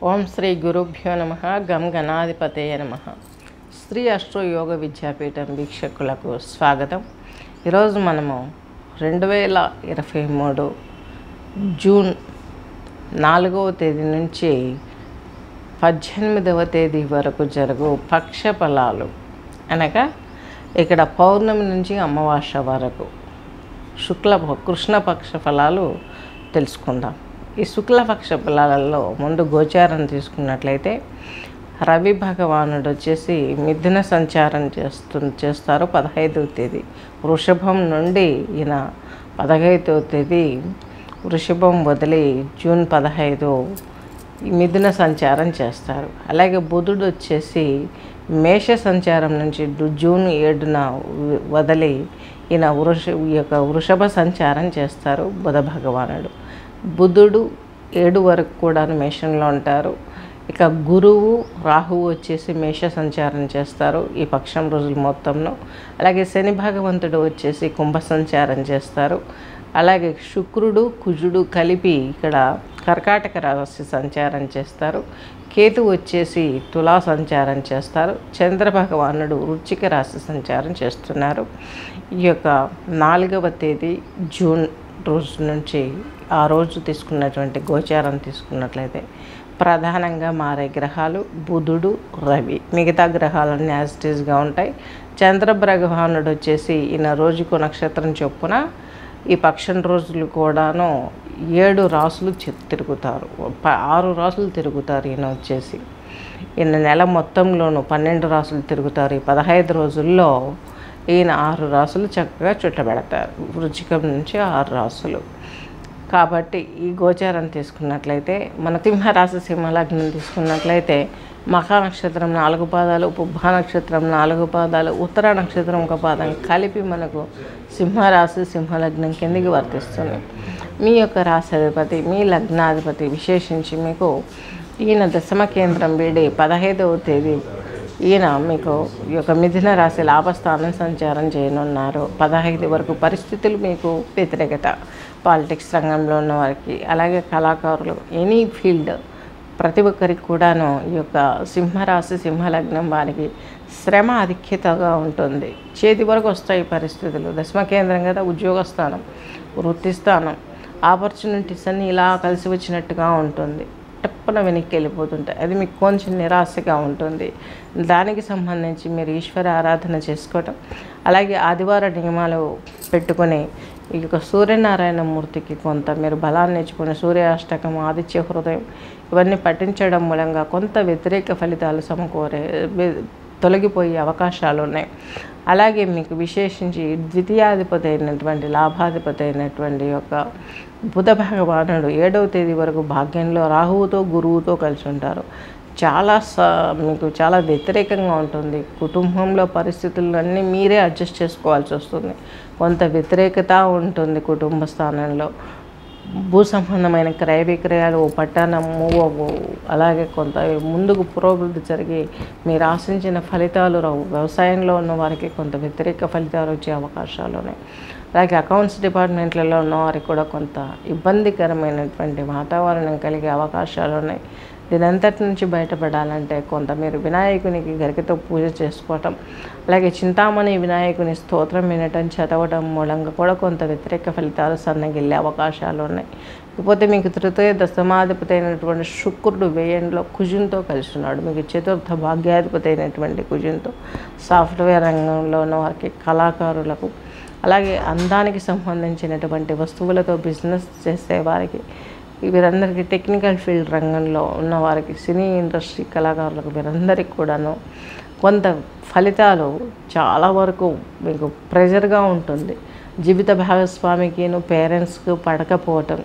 ఓం శ్రీ గురుభ్యో నమ గం గణాధిపతయ నమ శ్రీ అష్టో యోగ విద్యాపీఠం వీక్షకులకు స్వాగతం ఈరోజు మనము రెండు వేల ఇరవై మూడు జూన్ నాలుగవ తేదీ నుంచి పద్దెనిమిదవ తేదీ వరకు జరుగు పక్ష ఫలాలు అనగా ఇక్కడ పౌర్ణమి నుంచి అమావాస్య వరకు శుక్ల కృష్ణపక్ష ఫలాలు తెలుసుకుందాం ఈ శుక్లపక్ష ఫలాలలో ముందు గోచారం తీసుకున్నట్లయితే రవి భగవానుడు వచ్చేసి మిథున సంచారం చేస్తు చేస్తారు పదహైదవ తేదీ వృషభం నుండి ఈయన పదహైదవ తేదీ వృషభం వదిలి జూన్ పదహైదు ఈ మిథున సంచారం చేస్తారు అలాగే బుధుడు వచ్చేసి మేష సంచారం నుంచి డు- జూన్ ఏడున వ- వదిలి ఈయన వృష ఈ యొక్క వృషభ సంచారం చేస్తారు బుధ భగవానుడు బుధుడు ఏడు వరకు కూడా మేషంలో ఉంటారు ఇక గురువు రాహువు వచ్చేసి మేష సంచారం చేస్తారు ఈ పక్షం రోజుల మొత్తంలో అలాగే శని భగవంతుడు వచ్చేసి కుంభ సంచారం చేస్తారు అలాగే శుక్రుడు కుజుడు కలిపి ఇక్కడ కర్కాటక రాశి సంచారం చేస్తారు కేతు వచ్చేసి తులా సంచారం చేస్తారు చంద్ర భగవానుడు వృచ్చిక రాశి సంచారం చేస్తున్నారు ఈ యొక్క నాలుగవ తేదీ జూన్ రోజు నుంచి ఆ రోజు తీసుకున్నటువంటి గోచారం తీసుకున్నట్లయితే ప్రధానంగా మారే గ్రహాలు బుధుడు రవి మిగతా గ్రహాలన్నీ యాజిటీస్గా ఉంటాయి చంద్ర భగవానుడు వచ్చేసి ఈయన రోజుకు నక్షత్రం చొప్పున ఈ పక్షం రోజులు కూడాను ఏడు రాసులు చి- తిరుగుతారు ప- ఆరు రాసులు తిరుగుతారు ఈయన వచ్చేసి ఈయన నెల మొత్తంలోనూ పన్నెండు రాసులు తిరుగుతారు ఈ పదహైదు రోజుల్లో ఈయన ఆరు రాసులు చక్కగా చుట్టబెడతారు వృచ్చికం నుంచి ఆరు రాసులు కాబట్టి ఈ గోచారం తీసుకున్నట్లయితే మన సింహరాశి సింహలగ్నం తీసుకున్నట్లయితే మఖా నక్షత్రం నాలుగు పాదాలు పుబ్బ నక్షత్రం నాలుగు పాదాలు ఉత్తర నక్షత్రం ఒక పాదం కలిపి మనకు సింహరాశి సింహలగ్నం కిందికి వర్తిస్తుంది మీ యొక్క రాశాధిపతి మీ లగ్నాధిపతి విశేషించి మీకు ఈయన దశమ కేంద్రం వీడి పదహైదవ తేదీ ఈయన మీకు ఈ యొక్క మిథున రాశి లాభస్థానం సంచారం చేయనున్నారు పదహైదు వరకు పరిస్థితులు మీకు వ్యతిరేకత పాలిటిక్స్ రంగంలో ఉన్న వారికి అలాగే కళాకారులు ఎనీ ఫీల్డ్ ప్రతి ఒక్కరికి కూడాను ఈ యొక్క సింహరాశి సింహలగ్నం వారికి శ్రమ అధిక్యతగా ఉంటుంది చేతి వరకు వస్తాయి ఈ పరిస్థితులు దశమ కేంద్రం కదా ఉద్యోగ స్థానం వృత్తి స్థానం ఆపర్చునిటీస్ అన్నీ ఇలా కలిసి వచ్చినట్టుగా ఉంటుంది టప్పున వెనక్కి వెళ్ళిపోతుంటాయి అది మీకు కొంచెం నిరాశగా ఉంటుంది దానికి సంబంధించి మీరు ఈశ్వర ఆరాధన చేసుకోవటం అలాగే ఆదివార నియమాలు పెట్టుకొని ఈ యొక్క సూర్యనారాయణ మూర్తికి కొంత మీరు బలాన్ని ఇచ్చుకొని సూర్యాష్టకం ఆదిత్య హృదయం ఇవన్నీ పఠించడం మూలంగా కొంత వ్యతిరేక ఫలితాలు సమకూరే వె- తొలగిపోయే అవకాశాలు ఉన్నాయి అలాగే మీకు విశేషించి ద్వితీయాధిపతి అయినటువంటి లాభాధిపతి అయినటువంటి యొక్క బుధ భగవానుడు ఏడవ తేదీ వరకు భాగ్యంలో రాహువుతో గురువుతో కలిసి ఉంటారు చాలా స మీకు చాలా వ్యతిరేకంగా ఉంటుంది కుటుంబంలో పరిస్థితులన్నీ మీరే అడ్జస్ట్ చేసుకోవాల్సి వస్తుంది కొంత వ్యతిరేకత ఉంటుంది కుటుంబ స్థానంలో భూ సంబంధమైన క్రయ విక్రయాలు ఓ పట్టణం మూవ్ అవ్వు అలాగే కొంత ముందుకు పురోభివృద్ధి జరిగి మీరు ఆశించిన ఫలితాలు రావు వ్యవసాయంలో ఉన్న వారికి కొంత వ్యతిరేక ఫలితాలు వచ్చే అవకాశాలు ఉన్నాయి అలాగే అకౌంట్స్ డిపార్ట్మెంట్లలో ఉన్న వారికి కూడా కొంత ఇబ్బందికరమైనటువంటి వాతావరణం కలిగే అవకాశాలు ఉన్నాయి దీనంతటి నుంచి బయటపడాలంటే కొంత మీరు వినాయకునికి గరికతో పూజ చేసుకోవటం అలాగే చింతామణి వినాయకుని స్తోత్రం వినటం చదవటం మూలంగా కూడా కొంత వ్యతిరేక ఫలితాలు సన్నగిల్లే అవకాశాలు ఉన్నాయి ఇకపోతే మీకు తృతీయ దశమాధిపతి అయినటువంటి శుక్రుడు వ్యయంలో కుజుంతో కలిసి ఉన్నాడు మీకు చతుర్థ భాగ్యాధిపతి అయినటువంటి కుజుంతో సాఫ్ట్వేర్ రంగంలో ఉన్న వారికి కళాకారులకు అలాగే అందానికి సంబంధించినటువంటి వస్తువులతో బిజినెస్ చేసే వారికి వీరందరికీ టెక్నికల్ ఫీల్డ్ రంగంలో ఉన్న వారికి సినీ ఇండస్ట్రీ కళాకారులకు వీరందరికీ కూడాను కొంత ఫలితాలు చాలా వరకు మీకు ప్రెజర్గా ఉంటుంది జీవిత భాగస్వామికిను పేరెంట్స్కి పడకపోవటం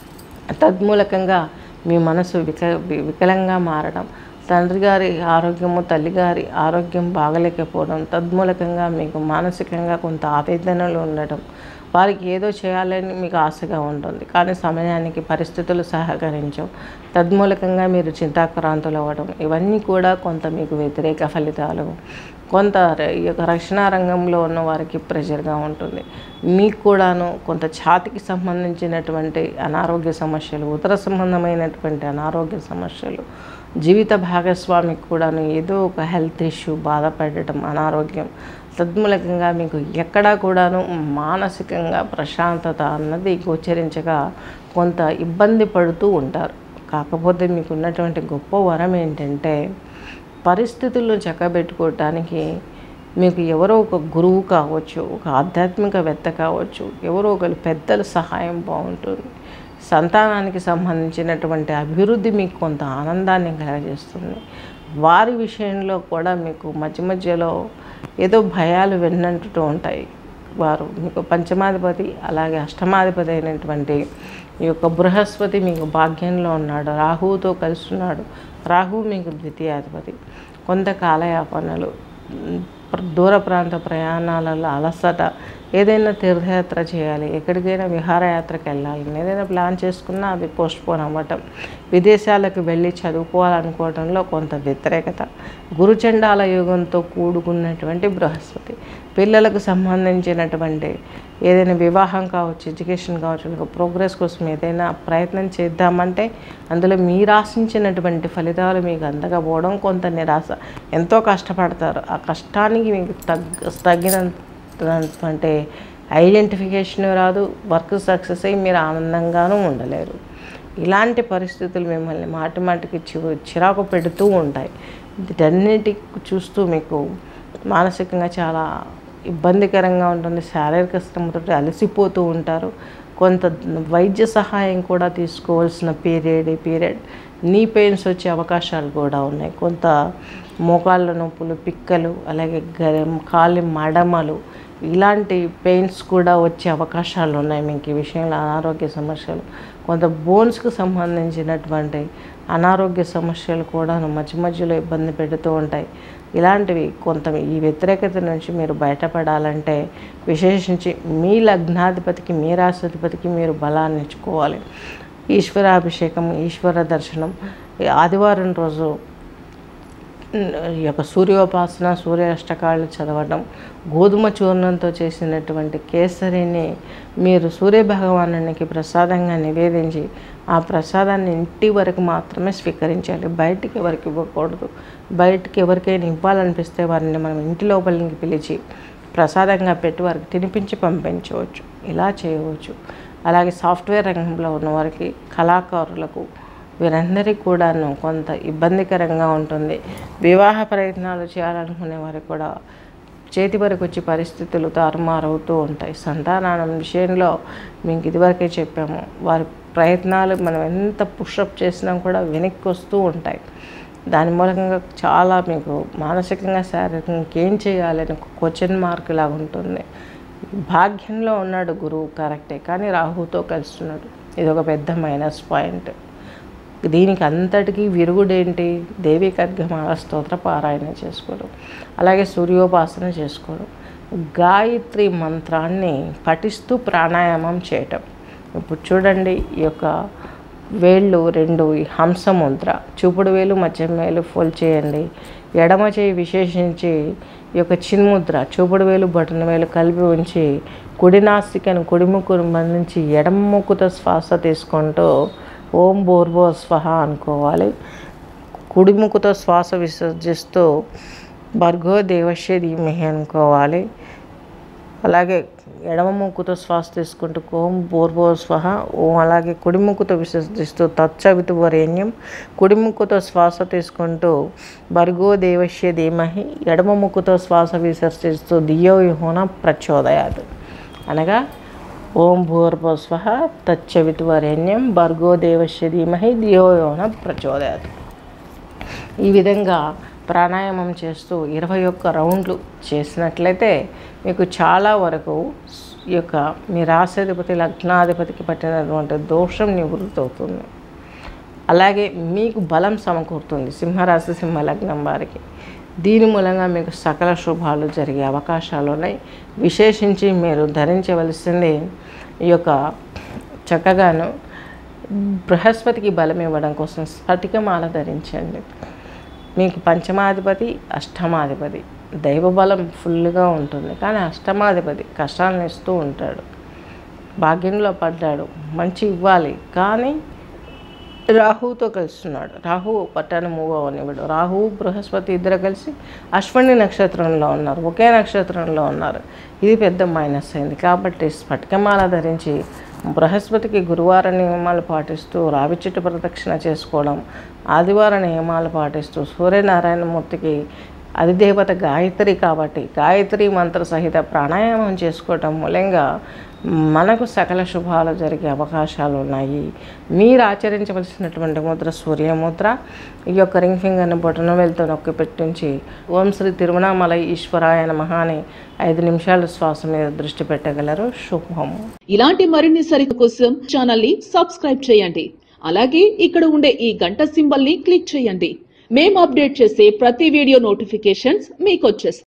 తద్మూలకంగా మీ మనసు విక వి- వికలంగా మారడం తండ్రి గారి ఆరోగ్యము తల్లి గారి ఆరోగ్యం బాగలేకపోవడం తద్మూలకంగా మీకు మానసికంగా కొంత ఆవేదనలు ఉండటం వారికి ఏదో చేయాలని మీకు ఆశగా ఉంటుంది కానీ సమయానికి పరిస్థితులు సహకరించవు తద్మూలకంగా మీరు చింతాక్రాంతులు అవ్వడం ఇవన్నీ కూడా కొంత మీకు వ్యతిరేక ఫలితాలు కొంత ర- ఈ యొక్క రక్షణ రంగంలో ఉన్న వారికి ప్రెషర్గా ఉంటుంది మీకు కూడాను కొంత ఛాతికి సంబంధించినటువంటి అనారోగ్య సమస్యలు ఉదర సంబంధమైనటువంటి అనారోగ్య సమస్యలు జీవిత భాగస్వామికి కూడాను ఏదో ఒక హెల్త్ ఇష్యూ బాధపడటం అనారోగ్యం తద్మూలకంగా మీకు ఎక్కడా కూడాను మానసికంగా ప్రశాంతత అన్నది గోచరించగా కొంత ఇబ్బంది పడుతూ ఉంటారు కాకపోతే మీకు ఉన్నటువంటి గొప్ప వరం ఏంటంటే పరిస్థితులను చక్కబెట్టుకోవటానికి మీకు ఎవరో ఒక గురువు కావచ్చు ఒక ఆధ్యాత్మికవేత్త కావచ్చు ఎవరో ఒకరు పెద్దల సహాయం బాగుంటుంది సంతానానికి సంబంధించినటువంటి అభివృద్ధి మీకు కొంత ఆనందాన్ని కలగజేస్తుంది వారి విషయంలో కూడా మీకు మధ్య మధ్యలో ఏదో భయాలు వెన్నంటుతూ ఉంటాయి వారు మీకు పంచమాధిపతి అలాగే అష్టమాధిపతి అయినటువంటి ఈ యొక్క బృహస్పతి మీకు భాగ్యంలో ఉన్నాడు రాహువుతో కలిసి ఉన్నాడు రాహువు మీకు ద్వితీయాధిపతి కొంత కాలయాపనలు ఉమ్, ప్ర- దూర ప్రాంత ప్రయాణాలలో అలసట ఏదైనా తీర్థయాత్ర చేయాలి ఎక్కడికైనా విహారయాత్రకు వెళ్ళాలి ఏదైనా ప్లాన్ చేసుకున్నా అది పోస్ట్పోన్ అవ్వటం విదేశాలకు వెళ్ళి చదువుకోవాలనుకోవడంలో కొంత వ్యతిరేకత గురుచండాల యుగంతో కూడుకున్నటువంటి బృహస్పతి పిల్లలకు సంబంధించినటువంటి ఏదైనా వివాహం కావచ్చు ఎడ్యుకేషన్ కావచ్చు లేక ప్రోగ్రెస్ కోసం ఏదైనా ప్రయత్నం చేద్దామంటే అందులో మీరు ఆశించినటువంటి ఫలితాలు మీకు అందకపోవడం కొంత నిరాశ ఎంతో కష్టపడతారు ఆ కష్టానికి మీకు తగ్గ తగినంత ఐడెంటిఫికేషన్ రాదు వర్క్ సక్సెస్ అయ్యి మీరు ఆనందంగానూ ఉండలేరు ఇలాంటి పరిస్థితులు మిమ్మల్ని మాటి మాటికి చి- చిరాకు పెడుతూ ఉంటాయి వీటన్నిటి చూస్తూ మీకు మానసికంగా చాలా ఇబ్బందికరంగా ఉంటుంది శారీరక శ్రమతో అలసిపోతూ ఉంటారు కొంత వైద్య సహాయం కూడా తీసుకోవాల్సిన పీరియడ్ ఈ పీరియడ్ నీ పెయిన్స్ వచ్చే అవకాశాలు కూడా ఉన్నాయి కొంత మోకాళ్ళ నొప్పులు పిక్కలు అలాగే గరం కాలి మడమలు ఇలాంటి పెయిన్స్ కూడా వచ్చే అవకాశాలు ఉన్నాయి మీకు ఈ విషయంలో అనారోగ్య సమస్యలు కొంత బోన్స్కి సంబంధించినటువంటి అనారోగ్య సమస్యలు కూడా మధ్య మధ్యలో ఇబ్బంది పెడుతూ ఉంటాయి ఇలాంటివి కొంత ఈ వ్యతిరేకత నుంచి మీరు బయటపడాలంటే విశేషించి మీ లగ్నాధిపతికి మీ రాష్ట్రాధిపతికి మీరు బలాన్ని ఇచ్చుకోవాలి ఈశ్వరాభిషేకం ఈశ్వర దర్శనం ఈ ఆదివారం రోజు ఈ యొక్క సూర్యోపాసన సూర్య అష్టకాలు చదవడం గోధుమ చూర్ణంతో చేసినటువంటి కేసరిని మీరు సూర్య భగవానునికి ప్రసాదంగా నివేదించి ఆ ప్రసాదాన్ని ఇంటి వరకు మాత్రమే స్వీకరించాలి బయటికి ఎవరికి ఇవ్వకూడదు బయటికి ఎవరికైనా ఇవ్వాలనిపిస్తే వారిని మనం ఇంటి లోపలికి పిలిచి ప్రసాదంగా పెట్టి వారికి తినిపించి పంపించవచ్చు ఇలా చేయవచ్చు అలాగే సాఫ్ట్వేర్ రంగంలో ఉన్న వారికి కళాకారులకు వీరందరికీ కూడాను కొంత ఇబ్బందికరంగా ఉంటుంది వివాహ ప్రయత్నాలు చేయాలనుకునే వారికి కూడా చేతి వరకు వచ్చే పరిస్థితులు తారుమారవుతూ ఉంటాయి సంతానం విషయంలో మీకు ఇదివరకే చెప్పాము వారి ప్రయత్నాలు మనం ఎంత పుషప్ చేసినా కూడా వెనక్కి వస్తూ ఉంటాయి దాని మూలంగా చాలా మీకు మానసికంగా శారీరకంగా ఇంకేం చేయాలని ఒక క్వశ్చన్ మార్క్ లాగా ఉంటుంది భాగ్యంలో ఉన్నాడు గురువు కరెక్టే కానీ రాహుతో కలుస్తున్నాడు ఇది ఒక పెద్ద మైనస్ పాయింట్ దీనికి అంతటికీ విరుగుడేంటి దేవి ఖడ్గమాల స్తోత్ర పారాయణ చేసుకోవడం అలాగే సూర్యోపాసన చేసుకోవడం గాయత్రి మంత్రాన్ని పఠిస్తూ ప్రాణాయామం చేయటం ఇప్పుడు చూడండి ఈ యొక్క వేళ్ళు రెండు ఈ హంస ముద్ర చూపుడు వేలు మధ్య వేలు ఫోల్ చేయండి ఎడమ చేయి విశేషించి ఈ యొక్క చిన్ముద్ర చూపుడు వేలు బటన్ వేలు కలిపి ఉంచి కుడి నాసికను కుడి ముక్కును బంధించి ఎడమ ముక్కుతో శ్వాస తీసుకుంటూ ఓం బోర్బో స్వహ అనుకోవాలి కుడి ముక్కుతో శ్వాస విసర్జిస్తూ భర్గో దేవశ్య ధీమహి అనుకోవాలి అలాగే ఎడమ ముక్కుతో శ్వాస తీసుకుంటూ ఓం బోర్బో స్వహ ఓం అలాగే కుడి ముక్కుతో విసర్జిస్తూ తచ్చవితు వరేణ్యం కుడి ముక్కుతో శ్వాస తీసుకుంటూ భర్గో దేవశ్య ధీమహి ఎడమ ముక్కుతో శ్వాస విసర్జిస్తూ దియో యుహోన ప్రచోదయాత్ అనగా ఓం భూర్భో స్వహ తచ్చవితు వరేణ్యం భర్గో దేవశ్య ధీమహి దియో యుహోన ప్రచోదయాత్ ఈ విధంగా ప్రాణాయామం చేస్తూ ఇరవై ఒక్క రౌండ్లు చేసినట్లయితే మీకు చాలా వరకు ఈ యొక్క మీ రాశాధిపతి లగ్నాధిపతికి పట్టినటువంటి దోషం నివృత్తి అవుతుంది అలాగే మీకు బలం సమకూరుతుంది సింహరాశి సింహ లగ్నం వారికి దీని మూలంగా మీకు సకల శుభాలు జరిగే అవకాశాలు ఉన్నాయి విశేషించి మీరు ధరించవలసింది ఈ యొక్క చక్కగాను బృహస్పతికి బలం ఇవ్వడం కోసం స్ఫటికమాల ధరించండి మీకు పంచమాధిపతి అష్టమాధిపతి దైవ బలం ఫుల్గా ఉంటుంది కానీ అష్టమాధిపతి కష్టాలను ఇస్తూ ఉంటాడు భాగ్యంలో పడ్డాడు మంచి ఇవ్వాలి కానీ రాహువుతో కలుస్తున్నాడు రాహువు పట్టాన్ని మూవ్ అవనివ్వడు రాహువు బృహస్పతి ఇద్దరు కలిసి అశ్వని నక్షత్రంలో ఉన్నారు ఒకే నక్షత్రంలో ఉన్నారు ఇది పెద్ద మైనస్ అయింది కాబట్టి స్ఫటికమాల ధరించి బృహస్పతికి గురువార నియమాలు పాటిస్తూ రావి చెట్టు ప్రదక్షిణ చేసుకోవడం ఆదివార నియమాలు పాటిస్తూ సూర్యనారాయణమూర్తికి అధిదేవత గాయత్రి కాబట్టి గాయత్రి మంత్ర సహిత ప్రాణాయామం చేసుకోవటం మూలంగా మనకు సకల శుభాలు జరిగే అవకాశాలు ఉన్నాయి మీరు ఆచరించవలసినటువంటి ముద్ర సూర్యముద్ర ఈ యొక్క రింగ్ ఫింగర్ని బొటన వెళ్తూ నొక్కి పెట్టించి ఓం శ్రీ తిరువణామల ఈశ్వరాయ నమః అని ఐదు నిమిషాలు శ్వాస మీద దృష్టి పెట్టగలరు శుభం ఇలాంటి మరిన్ని సరికు కోసం ఛానల్ ని సబ్స్క్రైబ్ చేయండి అలాగే ఇక్కడ ఉండే ఈ గంట సింబల్ ని క్లిక్ చేయండి మేము అప్డేట్ చేసే ప్రతి వీడియో నోటిఫికేషన్స్ మీకు వచ్చేస్తాయి